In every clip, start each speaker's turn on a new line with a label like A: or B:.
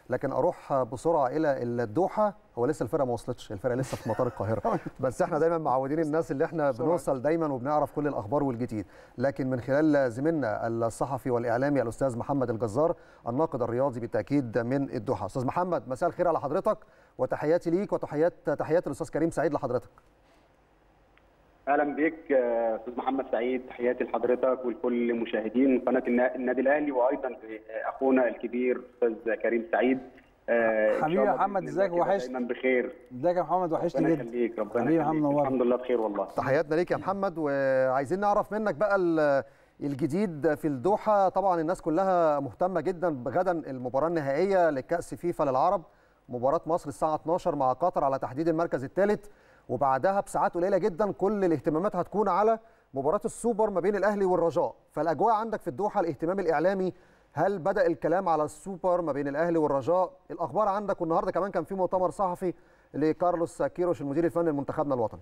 A: لكن اروح بسرعه الى الدوحه هو لسه الفرقه ما وصلتش الفرقه لسه في مطار القاهره بس احنا دايما معودين الناس اللي احنا بنوصل دايما وبنعرف كل الاخبار والجديد لكن من خلال زميلنا الصحفي والاعلامي الاستاذ محمد الجزار الناقد الرياضي بالتاكيد من الدوحه استاذ محمد مساء الخير على حضرتك وتحياتي ليك وتحيات تحيات الاستاذ كريم سعيد لحضرتك
B: اهلا بك استاذ محمد سعيد تحياتي لحضرتك ولكل مشاهدين قناه النادي الاهلي وايضا اخونا الكبير استاذ كريم سعيد
C: حبيبي يا محمد ازيك وحشني
B: دايما بخير
C: ازيك يا محمد وحشني
B: جدا يخليك ربنا
C: حبيبي محمد نورك
B: الحمد لله بخير والله
A: تحياتنا ليك يا محمد وعايزين نعرف منك بقى الجديد في الدوحه طبعا الناس كلها مهتمه جدا بغدا المباراه النهائيه لكاس فيفا للعرب مباراه مصر الساعه 12 مع قطر على تحديد المركز الثالث وبعدها بساعات قليله جدا كل الاهتمامات هتكون على مباراه السوبر ما بين الاهلي والرجاء فالاجواء عندك في الدوحه الاهتمام الاعلامي هل بدا الكلام على السوبر ما بين الاهلي والرجاء الاخبار عندك والنهارده كمان كان في مؤتمر صحفي لكارلوس كيروش المدير الفني لمنتخبنا الوطني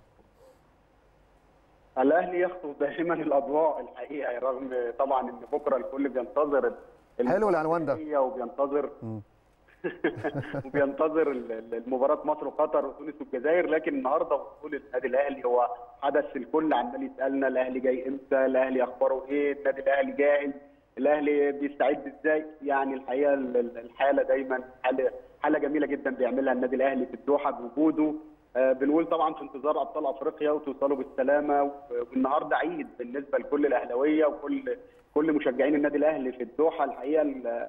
B: الاهلي يخطو دائما الاضواء الحقيقه رغم طبعا ان بكره الكل بينتظر
A: حلو العنوان ده
B: وبينتظر وبينتظر المباراه مصر وقطر وتونس والجزائر لكن النهارده وصول النادي الاهلي هو حدث الكل عمال يسالنا الاهلي جاي امتى الاهلي اخباره ايه النادي الاهلي جاهز الاهلي بيستعد ازاي يعني الحقيقه الحاله دايما حاله حاله جميله جدا بيعملها النادي الاهلي في الدوحه بوجوده بنقول طبعا في انتظار ابطال افريقيا وتوصلوا بالسلامه والنهارده عيد بالنسبه لكل الاهلاويه وكل كل مشجعين النادي الاهلي في الدوحه الحقيقه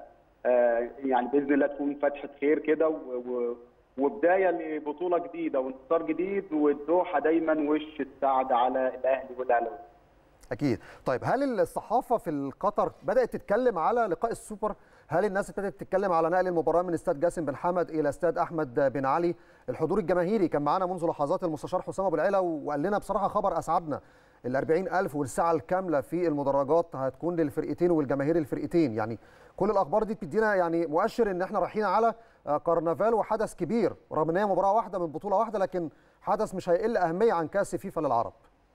B: يعني باذن الله تكون فتحه خير كده وبدايه لبطوله جديده وانتصار جديد والدوحه دايما وش السعد على الاهلي والاهلاويه.
A: اكيد طيب هل الصحافه في قطر بدات تتكلم على لقاء السوبر هل الناس ابتدت تتكلم على نقل المباراه من استاد جاسم بن حمد الى استاد احمد بن علي الحضور الجماهيري كان معانا منذ لحظات المستشار حسام ابو العلا وقال لنا بصراحه خبر اسعدنا ال 40000 والساعه الكامله في المدرجات هتكون للفرقتين والجماهير الفرقتين يعني كل الاخبار دي بتدينا يعني مؤشر ان احنا رايحين على كرنفال وحدث كبير رغم ان هي مباراه واحده من بطوله واحده لكن حدث مش هيقل اهميه عن كاس فيفا للعرب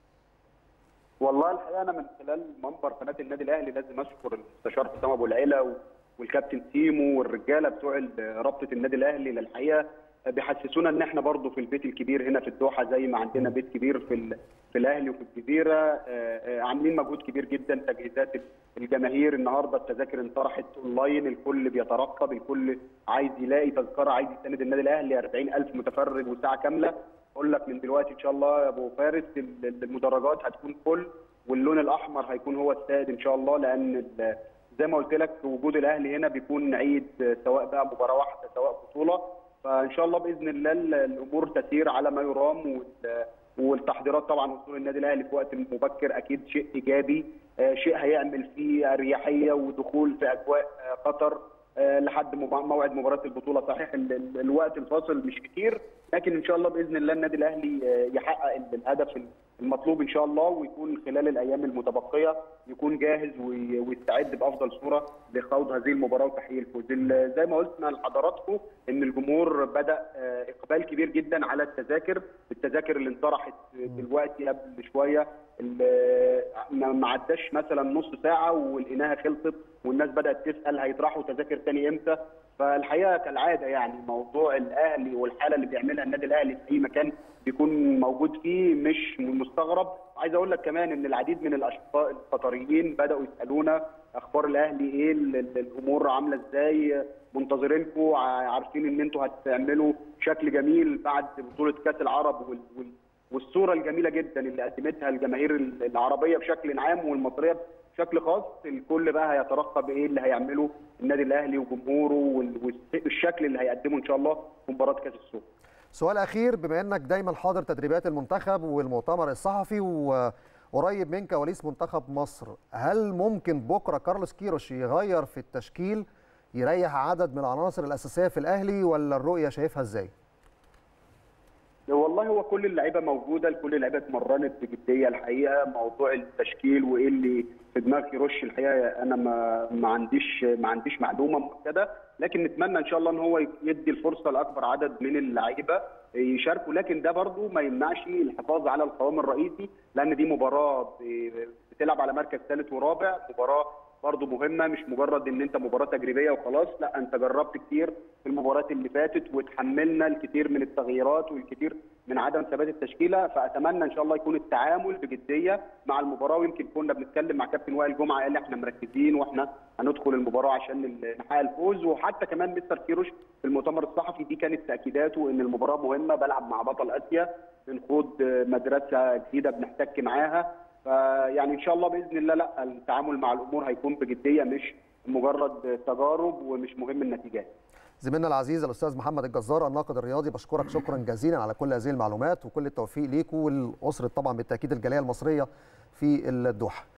B: والله الحقيقه انا من خلال منبر قناه النادي الاهلي لازم اشكر المستشار حسام ابو العلا والكابتن تيمو والرجاله بتوع رابطه النادي الاهلي للحقيقه بيحسسونا ان احنا برضو في البيت الكبير هنا في الدوحه زي ما عندنا بيت كبير في في الاهلي وفي الجزيره عاملين مجهود كبير جدا تجهيزات الجماهير النهارده التذاكر انطرحت اونلاين الكل بيترقب الكل عايز يلاقي تذكره عايز يساند النادي الاهلي 40000 متفرج وساعه كامله اقول لك من دلوقتي ان شاء الله يا ابو فارس المدرجات هتكون فل واللون الاحمر هيكون هو السائد ان شاء الله لان زي ما قلت لك وجود الاهلي هنا بيكون عيد سواء بقى مباراه واحده سواء بطوله فان شاء الله باذن الله الامور تسير على ما يرام والتحضيرات طبعا وصول النادي الاهلي في وقت مبكر اكيد شيء ايجابي شيء هيعمل فيه اريحيه ودخول في اجواء قطر لحد موعد مباراه البطوله صحيح الوقت الفاصل مش كتير لكن ان شاء الله باذن الله النادي الاهلي يحقق الهدف المطلوب ان شاء الله ويكون خلال الايام المتبقيه يكون جاهز ويستعد بافضل صوره لخوض هذه المباراه وتحقيق الفوز زي ما قلنا لحضراتكم ان الجمهور بدا اقبال كبير جدا على التذاكر التذاكر اللي انطرحت دلوقتي قبل شويه ما عداش مثلا نص ساعه ولقيناها خلصت والناس بدات تسال هيطرحوا تذاكر تاني امتى فالحقيقه كالعاده يعني موضوع الاهلي والحاله اللي بيعملها النادي الاهلي في اي مكان بيكون موجود فيه مش مستغرب عايز اقول لك كمان ان العديد من الاشقاء القطريين بداوا يسالونا اخبار الاهلي ايه الامور عامله ازاي منتظرينكم عارفين ان انتوا هتعملوا شكل جميل بعد بطوله كاس العرب وال والصوره الجميله جدا اللي قدمتها الجماهير العربيه بشكل عام والمصريه بشكل خاص الكل بقى هيترقب ايه اللي هيعمله النادي الاهلي وجمهوره والشكل اللي هيقدمه ان شاء الله في مباراه كاس السوبر.
A: سؤال اخير بما انك دايما حاضر تدريبات المنتخب والمؤتمر الصحفي وقريب من كواليس منتخب مصر، هل ممكن بكره كارلوس كيروش يغير في التشكيل يريح عدد من العناصر الاساسيه في الاهلي ولا الرؤيه شايفها ازاي؟
B: والله هو كل اللعيبه موجوده كل اللعيبه اتمرنت بجديه الحقيقه موضوع التشكيل وايه اللي في دماغ كيروش الحقيقه انا ما ما عنديش ما عنديش معلومه مؤكده لكن نتمنى ان شاء الله ان هو يدي الفرصه لاكبر عدد من اللعيبه يشاركوا لكن ده برضو ما يمنعش الحفاظ على القوام الرئيسي لان دي مباراه بتلعب على مركز ثالث ورابع مباراه برضو مهمه مش مجرد ان انت مباراه تجريبيه وخلاص لا انت جربت كتير في المباريات اللي فاتت وتحملنا الكثير من التغييرات والكثير من عدم ثبات التشكيله فاتمنى ان شاء الله يكون التعامل بجديه مع المباراه ويمكن كنا بنتكلم مع كابتن وائل جمعه قال احنا مركزين واحنا هندخل المباراه عشان نحقق الفوز وحتى كمان مستر كيروش في المؤتمر الصحفي دي كانت تاكيداته ان المباراه مهمه بلعب مع بطل اسيا بنخوض مدرسه جديده بنحتك معاها فيعني ان شاء الله باذن الله لا التعامل مع الامور هيكون بجديه مش مجرد تجارب ومش مهم النتيجات.
A: زميلنا العزيز الاستاذ محمد الجزار الناقد الرياضي بشكرك شكرا جزيلا على كل هذه المعلومات وكل التوفيق ليكم والاسره طبعا بالتاكيد الجاليه المصريه في الدوحه.